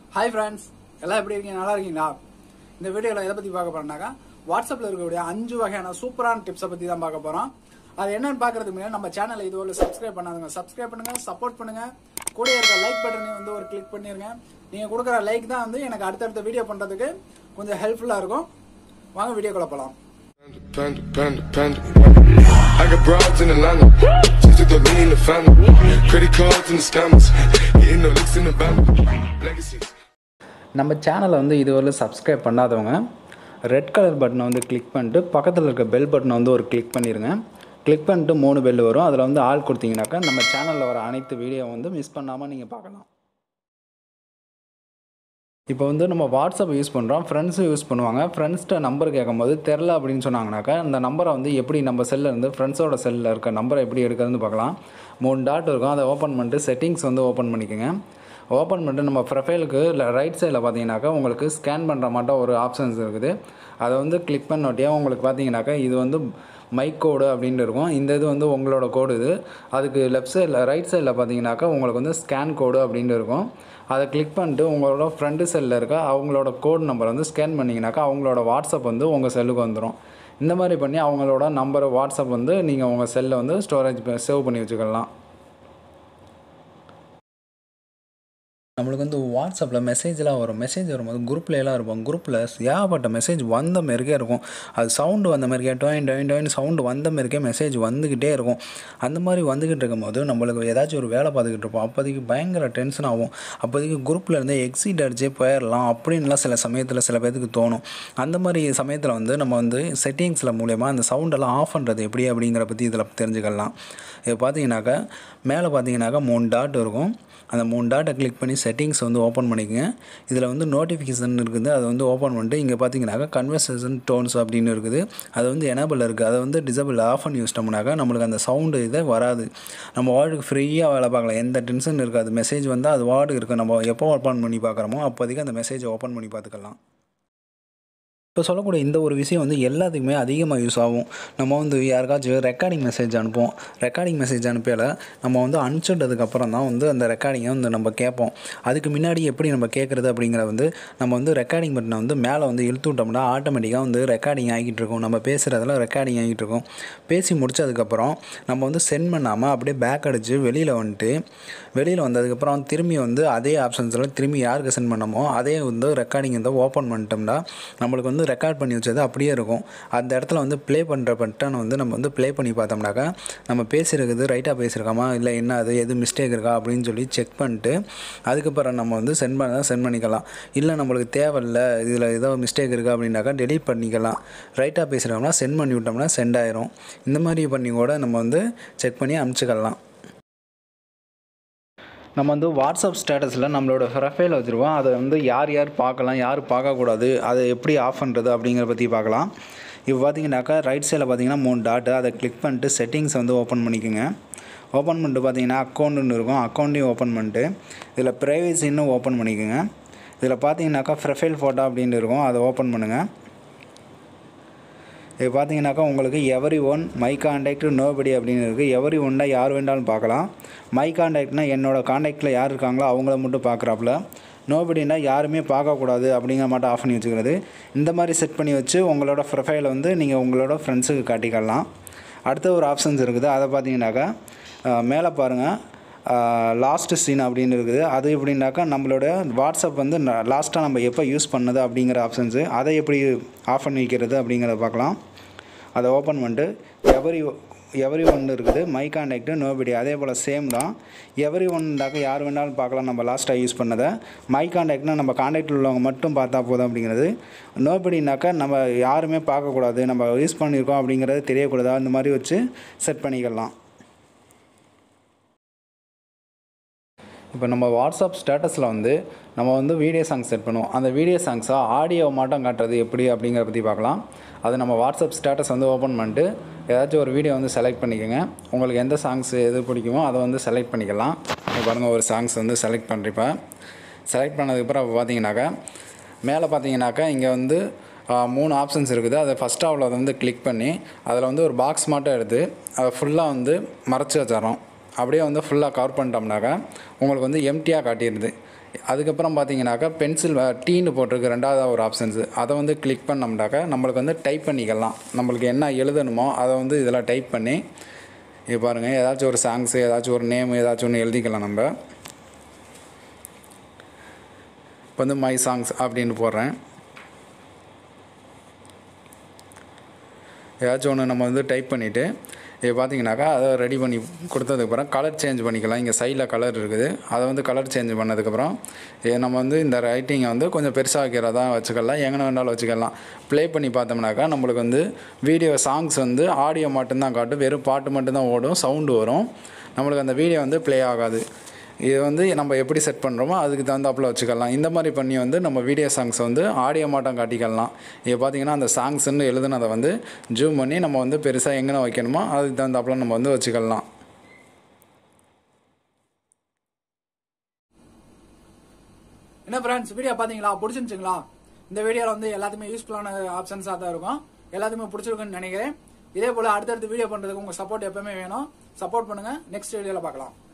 Hi friends எல்லாம் எப்படி இருக்கீங்க நல்லா இருக்கீங்களா இந்த வீடியோவில் எதை பற்றி பார்க்க போறோம்னாக்கா வாட்ஸ்அப்பில் இருக்கக்கூடிய அஞ்சு வகையான சூப்பரான டிப்ஸை பற்றி தான் பார்க்க போகிறோம் அது என்னன்னு பார்க்கறதுக்கு முன்னாடி நம்ம சேனலை இதுவரை சப்ஸ்கிரைப் பண்ணாதுங்க சப்ஸ்கிரைப் பண்ணுங்க சப்போர்ட் பண்ணுங்க கூட இருக்க லைக் பட்டனையும் வந்து ஒரு கிளிக் பண்ணிருங்க நீங்கள் கொடுக்குற லைக் தான் வந்து எனக்கு அடுத்தடுத்த வீடியோ பண்ணுறதுக்கு கொஞ்சம் ஹெல்ப்ஃபுல்லாக இருக்கும் வாங்க வீடியோக்குள்ள போகலாம் Panda, panda, panda. I got broads in Atlanta. Just to throw me in the family. Credit cards and the scammers. Getting no licks in the band. Legacies. நம்ம சேனலை வந்து இதுவரை சப்ஸ்கிரைப் பண்ணாதவங்க ரெட் கலர் பட்டனை வந்து கிளிக் பண்ணிட்டு பக்கத்தில் இருக்க பெல் பட்டனை வந்து ஒரு கிளிக் பண்ணிடுங்க கிளிக் பண்ணிட்டு மூணு பெல் வரும் அதில் வந்து ஆள் கொடுத்தீங்கன்னாக்கா நம்ம சேனலில் வர அனைத்து வீடியோ வந்து மிஸ் பண்ணாமல் நீங்கள் பார்க்கலாம் இப்போ வந்து நம்ம வாட்ஸ்அப் யூஸ் பண்ணுறோம் ஃப்ரெண்ட்ஸும் யூஸ் பண்ணுவாங்க ஃப்ரெண்ட்ஸ்கிட்ட நம்பர் கேட்கும்போது தெரில அப்படின்னு சொன்னாங்கனாக்கா அந்த நம்பரை வந்து எப்படி நம்ம செல்லில் இருந்து ஃப்ரெண்ட்ஸோட செல்லில் இருக்க நம்பரை எப்படி எடுக்கிறதுன்னு பார்க்கலாம் மூணு டாட் இருக்கும் அதை ஓப்பன் பண்ணிட்டு செட்டிங்ஸ் வந்து ஓப்பன் பண்ணிக்கோங்க ஓப்பன் பண்ணிட்டு நம்ம ப்ரொஃபைலுக்கு இல்லை ரைட் சைடில் பார்த்தீங்கன்னாக்கா உங்களுக்கு ஸ்கேன் பண்ணுற மாட்டோம் ஒரு ஆப்ஷன்ஸ் இருக்குது அதை வந்து கிளிக் பண்ணோட்டியாக உங்களுக்கு பார்த்தீங்கன்னாக்கா இது வந்து மைக் கோடு அப்படின்னு இருக்கும் இந்த இது வந்து உங்களோட கோடு இது அதுக்கு லெஃப்ட் சைடில் ரைட் சைடில் பார்த்தீங்கன்னாக்கா உங்களுக்கு வந்து ஸ்கேன் கோடு அப்படின்னு இருக்கும் அதை கிளிக் பண்ணிட்டு உங்களோட ஃப்ரெண்டு செல்லில் இருக்க அவங்களோட கோட் நம்பர் வந்து ஸ்கேன் பண்ணிங்கனாக்கா அவங்களோட வாட்ஸ்அப் வந்து உங்கள் செல்லுக்கு வந்துடும் இந்த மாதிரி பண்ணி அவங்களோட நம்பர் வாட்ஸ்அப் வந்து நீங்கள் உங்கள் செல்லில் வந்து ஸ்டோரேஜ் சேவ் பண்ணி வச்சுக்கலாம் நம்மளுக்கு வந்து வாட்ஸ்அப்பில் மெசேஜ்லாம் வரும் மெசேஜ் வரும்போது குரூப்பில் எல்லாம் இருப்போம் குரூப்பில் ஏகப்பட்ட மெசேஜ் வந்த மாரிக்கே இருக்கும் அது சவுண்டு வந்த மாதிரிக்கே டொயின் டொயின் டொயின் சவுண்டு வந்த மாரிக்கே மெசேஜ் வந்துக்கிட்டே இருக்கும் அந்த மாதிரி வந்துக்கிட்டு இருக்கும்போது நம்மளுக்கு ஏதாச்சும் ஒரு வேலை பார்த்துக்கிட்டு இருப்போம் அப்போதைக்கு பயங்கர டென்ஷன் ஆகும் அப்போதைக்கு குரூப்பில் இருந்து எக்ஸிட் அடிச்சே போயிடலாம் அப்படின்லாம் சில சமயத்தில் சில பேருக்கு தோணும் அந்த மாதிரி சமயத்தில் வந்து நம்ம வந்து செட்டிங்ஸில் மூலயமா அந்த சவுண்டெல்லாம் ஆஃப் பண்ணுறது எப்படி அப்படிங்கிற பற்றி இதில் தெரிஞ்சுக்கலாம் இது பார்த்தீங்கன்னாக்கா மேலே பார்த்தீங்கன்னாக்கா மூணு டாட் இருக்கும் அந்த மூணு டாட்டை கிளிக் பண்ணி செட்டிங்ஸ் வந்து ஓப்பன் பண்ணிக்கங்க இதில் வந்து நோட்டிஃபிகேஷன் இருக்குது அதை வந்து ஓப்பன் பண்ணிட்டு இங்கே பார்த்தீங்கன்னாக்கா கன்வர்சேஷன் டோன்ஸ் அப்படின்னு இருக்குது அது வந்து எனபிள் இருக்குது அதை வந்து டிசபிள் ஆஃப் பண்ணி வச்சிட்டோம்னாக்கா நம்மளுக்கு அந்த சவுண்டு இதே வராது நம்ம வார்டுக்கு ஃப்ரீயாக வேலை பார்க்கலாம் எந்த டென்ஷன் இருக்காது மெசேஜ் வந்தால் அது வார்டு இருக்குது நம்ம எப்போ ஓப்பன் பண்ணி பார்க்குறோமோ அப்போதைக்கு அந்த மெசேஜை ஓப்பன் பண்ணி பார்த்துக்கலாம் இப்போ சொல்லக்கூடிய இந்த ஒரு விஷயம் வந்து எல்லாத்துக்குமே அதிகமாக யூஸ் ஆகும் நம்ம வந்து யாருக்காச்சும் ரெக்கார்டிங் மெசேஜ் அனுப்புவோம் ரெக்கார்டிங் மெசேஜ் அனுப்பியால நம்ம வந்து அனுப்பிச்சுட்டதுக்கப்புறம் தான் வந்து அந்த ரெக்கார்டிங்கை வந்து நம்ம கேட்போம் அதுக்கு முன்னாடி எப்படி நம்ம கேட்குறது அப்படிங்கிற வந்து நம்ம வந்து ரெக்கார்டிங் பட்டனை வந்து மேலே வந்து இழுத்து விட்டோம்னா ஆட்டோமேட்டிக்காக வந்து ரெக்கார்டிங் ஆகிட்டு இருக்கும் நம்ம பேசுகிறதுல ரெக்கார்டிங் ஆகிட்டு இருக்கும் பேசி முடிச்சதுக்கப்புறம் நம்ம வந்து சென்ட் பண்ணாமல் அப்படியே பேக் அடித்து வெளியில் வந்துட்டு வெளியில் வந்ததுக்கப்புறம் திரும்பி வந்து அதே ஆப்ஷன்ஸில் திரும்பி யாருக்கு சென்ட் பண்ணமோ அதே வந்து ரெக்கார்டிங் வந்து ஓப்பன் பண்ணிட்டோம்னா நம்மளுக்கு வந்து ரெக்கார்ட் பண்ணி வச்சது அப்படியே இருக்கும் அந்த இடத்துல வந்து ப்ளே பண்ணுற பட்டன் வந்து நம்ம வந்து ப்ளே பண்ணி பார்த்தோம்னாக்கா நம்ம பேசியிருக்கிறது ரைட்டாக பேசியிருக்காமா இல்லை என்ன அது எது மிஸ்டேக் இருக்கா அப்படின்னு சொல்லி செக் பண்ணிட்டு அதுக்கப்புறம் நம்ம வந்து சென்ட் பண்ண சென்ட் பண்ணிக்கலாம் இல்லை நம்மளுக்கு தேவையில்ல இதில் ஏதோ மிஸ்டேக் இருக்கா அப்படின்னாக்கா டெலீட் பண்ணிக்கலாம் ரைட்டாக பேசுகிறோம்னா சென்ட் பண்ணி விட்டோம்னா சென்ட் ஆயிரும் இந்த மாதிரி பண்ணி கூட நம்ம வந்து செக் பண்ணி அனுப்பிச்சிக்கலாம் நம்ம வந்து வாட்ஸ்அப் ஸ்டேட்டஸில் நம்மளோட ப்ரொஃபைல் வச்சுருவோம் அதை வந்து யார் யார் பார்க்கலாம் யார் பார்க்கக்கூடாது அதை எப்படி ஆஃப் பண்ணுறது அப்படிங்கிற பற்றி பார்க்கலாம் இப்போ பார்த்தீங்கன்னாக்கா ரைட் சைடில் பார்த்தீங்கன்னா மூணு டாட்டு அதை கிளிக் பண்ணிட்டு செட்டிங்ஸ் வந்து ஓப்பன் பண்ணிக்கோங்க ஓப்பன் பண்ணிட்டு பார்த்தீங்கன்னா அக்கௌண்ட்டுன்னு இருக்கும் அக்கௌண்ட்டையும் ஓப்பன் பண்ணிட்டு இதில் ப்ரைவேசின்னு ஓப்பன் பண்ணிக்கோங்க இதில் பார்த்தீங்கன்னாக்கா ப்ரொஃபைல் ஃபோட்டோ அப்படின்னு இருக்கும் அதை ஓப்பன் பண்ணுங்கள் இது பார்த்தீங்கன்னாக்கா உங்களுக்கு everyone my contact nobody அப்படின்னு இருக்குது எவரி ஒன்னா யார் வேண்டாலும் பார்க்கலாம் மை காண்டாக்ட்னா என்னோடய காண்டாக்டில் யார் இருக்காங்களோ அவங்கள மட்டும் பார்க்குறாப்புல நோபடினா யாருமே பார்க்கக்கூடாது அப்படிங்கிற மட்டும் ஆஃப் பண்ணி வச்சுக்கிறது இந்த மாதிரி செட் பண்ணி வச்சு உங்களோட ப்ரொஃபைலை வந்து நீங்கள் உங்களோட ஃப்ரெண்ட்ஸுக்கு காட்டிக்கலாம் அடுத்த ஒரு ஆப்ஷன்ஸ் இருக்குது அதை பார்த்தீங்கன்னாக்கா அஹ், மேலே பாருங்கள் லாஸ்ட் சீன் அப்படின்னு இருக்குது அது எப்படின்னாக்கா நம்மளோட வாட்ஸ்அப் வந்து லாஸ்ட்டாக நம்ம எப்போ யூஸ் பண்ணது அப்படிங்கிற ஆப்ஷன்ஸு அதை எப்படி ஆஃப் பண்ணி வைக்கிறது அப்படிங்கிறத பார்க்கலாம் அதை ஓப்பன் பண்ணிட்டு எவரி எவரி ஒன் இருக்குது மை காண்டாக்டு நோபடி அதே போல் சேம் தான் எவரி ஒன்றாக்க யார் வேணாலும் பார்க்கலாம் நம்ம லாஸ்ட்டாக யூஸ் பண்ணதை மை காண்டாக்ட்னா நம்ம காண்டாக்டில் உள்ளவங்க மட்டும் பார்த்தா போதும் அப்படிங்கிறது நோபடினாக்கா நம்ம யாருமே பார்க்கக்கூடாது நம்ம யூஸ் பண்ணியிருக்கோம் அப்படிங்கிறது தெரியக்கூடாது அந்த மாதிரி வச்சு செட் பண்ணிக்கலாம் இப்போ நம்ம வாட்ஸ்அப் ஸ்டேட்டஸில் வந்து நம்ம வந்து வீடியோ சாங் செட் பண்ணுவோம் அந்த வீடியோ சாங்ஸாக ஆடியோ மட்டும் காட்டுறது எப்படி அப்படிங்கிறத பற்றி பார்க்கலாம் அது நம்ம வாட்ஸ்அப் ஸ்டேட்டஸ் வந்து ஓப்பன் பண்ணிட்டு ஏதாச்சும் ஒரு வீடியோ வந்து செலக்ட் பண்ணிக்கோங்க உங்களுக்கு எந்த சாங்ஸ் எது பிடிக்குமோ அதை வந்து செலக்ட் பண்ணிக்கலாம் இப்போ பாருங்கள் ஒரு சாங்ஸ் வந்து செலக்ட் பண்ணுறப்ப செலக்ட் பண்ணதுக்கப்புறம் அப்போ பார்த்தீங்கன்னாக்கா மேலே பார்த்தீங்கன்னாக்கா இங்கே வந்து ஆ, மூணு ஆப்ஷன்ஸ் இருக்குது அதை ஃபஸ்ட் ஆவில் அதை வந்து கிளிக் பண்ணி அதில் வந்து ஒரு பாக்ஸ் மட்டும் எடுத்து அதை ஃபுல்லாக வந்து மறைச்சி வச்சிடறோம் அப்படியே வந்து ஃபுல்லாக கவர் பண்ணிட்டோம்னாக்கா உங்களுக்கு வந்து எம்டியாக காட்டிடுது அதுக்கப்புறம் பார்த்தீங்கன்னாக்கா பென்சில் டீன்னு போட்டிருக்கு ரெண்டாவது ஒரு ஆப்ஷன்ஸு அதை வந்து கிளிக் பண்ணோம்னாக்கா நம்மளுக்கு வந்து டைப் பண்ணிக்கலாம் நம்மளுக்கு என்ன எழுதணுமோ அதை வந்து இதில் டைப் பண்ணி இது பாருங்கள் ஏதாச்சும் ஒரு சாங்ஸு ஏதாச்சும் ஒரு நேம் ஏதாச்சும் ஒன்று எழுதிக்கலாம் நம்ம இப்போ வந்து மை சாங்ஸ் அப்படின்னு போடுறேன் ஏதாச்சும் ஒன்று நம்ம வந்து டைப் பண்ணிவிட்டு இது பார்த்தீங்கன்னாக்கா அதை ரெடி பண்ணி கொடுத்ததுக்கப்புறம் கலர் சேஞ்ச் பண்ணிக்கலாம் இங்கே சைடில் கலர் இருக்குது அதை வந்து கலர் சேஞ்ச் பண்ணதுக்கப்புறம் இது நம்ம வந்து இந்த ரைட்டிங்கை வந்து கொஞ்சம் பெருசாக வைக்கிறதா வச்சுக்கலாம் எங்கே வேணாலும் வச்சுக்கலாம் ப்ளே பண்ணி பார்த்தோம்னாக்கா நம்மளுக்கு வந்து வீடியோ சாங்ஸ் வந்து ஆடியோ மட்டும்தான் காட்டும் வெறும் பாட்டு மட்டும்தான் ஓடும் சவுண்டு வரும் நம்மளுக்கு அந்த வீடியோ வந்து ப்ளே ஆகாது இது வந்து நம்ம எப்படி செட் பண்ணுறோமோ அதுக்கு தகுந்தாப்புல வச்சுக்கலாம் இந்த மாதிரி பண்ணி வந்து நம்ம வீடியோ சாங்ஸ் வந்து ஆடியோ மாட்டம் காட்டிக்கலாம் இது பார்த்தீங்கன்னா அந்த சாங்ஸ்ன்னு எழுதுனதை வந்து ஜூம் பண்ணி நம்ம வந்து பெருசாக எங்கே வைக்கணுமோ அதுக்கு தகுந்தாப்புல நம்ம வந்து வச்சுக்கலாம் என்ன ஃப்ரெண்ட்ஸ் வீடியோ பாத்தீங்களா பிடிச்சிருந்துச்சுங்களா இந்த வீடியோல வந்து எல்லாத்துமே யூஸ்ஃபுல்லான ஆப்ஷன்ஸா தான் இருக்கும் எல்லாத்துமே பிடிச்சிருக்குன்னு நினைக்கிறேன் இதே போல அடுத்தடுத்து வீடியோ பண்றதுக்கு உங்க சப்போர்ட் எப்பவுமே வேணும் சப்போர்ட் பண்ணுங்க நெக்ஸ்ட் வீடியோல பார்க்கலாம்